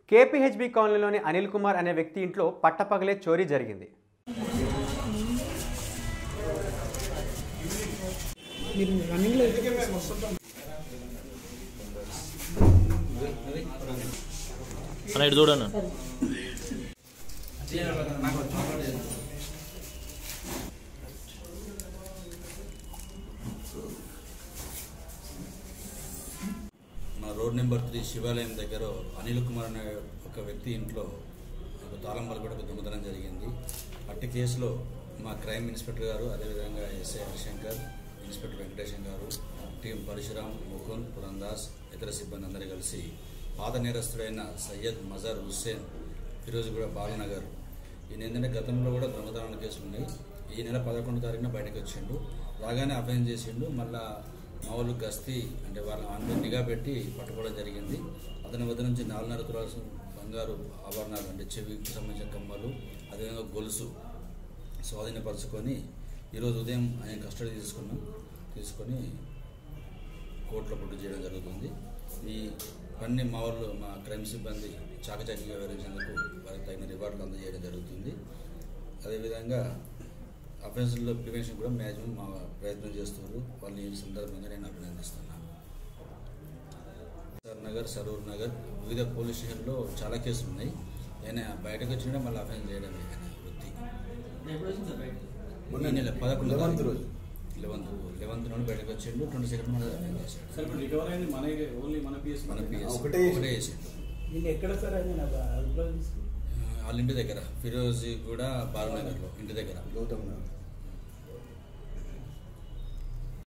KPHB కాలనీలోని అనిల్ కుమార్ అనే వ్యక్తి ఇంట్లో పట్టపగలే చోరీ జరిగింది మీరు రన్నింగ్లో అన్న ఇటు చూడన్న మా రోడ్ నెంబర్ త్రీ శివాలయం దగ్గర అనిల్ కుమార్ అనే ఒక వ్యక్తి ఇంట్లో ఒక తాళం కూడా ఒక దొంగతనం జరిగింది అట్టి కేసులో మా క్రైమ్ ఇన్స్పెక్టర్ గారు అదేవిధంగా ఎస్ఐ హరిశంకర్ ఇన్స్పెక్టర్ వెంకటేశం గారు టీం పరశురామ్ ముకుంద్ పురందాస్ ఇతర సిబ్బంది అందరూ కలిసి పాత నేరస్తుడైన సయ్యద్ మజార్ హుస్సేన్ ఈరోజు కూడా బాలనగర్ ఈయన ఏంటంటే గతంలో కూడా దొంగతనాల కేసులు ఉన్నాయి ఈ నెల పదకొండు తారీఖున బయటకు వచ్చిండు రాగానే అఫెన్స్ చేసిండు మళ్ళా మా వాళ్ళు గస్తీ అంటే వాళ్ళ అందరూ నిఘా పెట్టి పట్టుకోవడం జరిగింది అతని వద్ద నుంచి నాలుగున్నర తులాల బంగారు ఆభరణాలు అంటే చెవికి సంబంధించిన కమ్మలు అదేవిధంగా గొలుసు స్వాధీనపరుచుకొని ఈరోజు ఉదయం ఆయన కస్టడీ తీసుకున్నాం తీసుకొని కోర్టులో పుట్టు చేయడం జరుగుతుంది ఈ పని మా వాళ్ళు మా క్రైమ్ సిబ్బంది చాకచక్యంగా వివరించేందుకు వారికి తగిన రివార్డులు అందజేయడం జరుగుతుంది అదేవిధంగా అఫెన్స్లో ప్రివెన్షన్ కూడా మ్యాక్సిమం మా ప్రయత్నం చేస్తున్నారు వాళ్ళు ఈ సందర్భంగా నేను అభినందిస్తున్నాను సార్ నగర్ సరూర్ నగర్ వివిధ పోలీస్ స్టేషన్లో చాలా కేసులు ఉన్నాయి ఆయన బయటకు వచ్చినా మళ్ళీ అఫెన్స్ చేయడమే ఆయన వృత్తి ఈ నెల పదకొండు లెవెన్త్ రోజు. లెవెన్త్ లెవెన్త్ నుండి బయటకు వచ్చిండు ట్వంటీ సెకండ్ మన అఫెన్స్ చేశాడు సార్ ఇప్పుడు రికవర్ అయింది మన ఓన్లీ మన పిఎస్ మన పిఎస్ ఒకటే ఒకటే చేసిండు దీన్ని ఎక్కడ సార్ అది నాకు అదుపులో తీసుకుని వాళ్ళ ఇంటి దగ్గర ఫిరోజీ కూడా బాలనగర్లో ఇంటి దగ్గర గౌతమ్ నగర్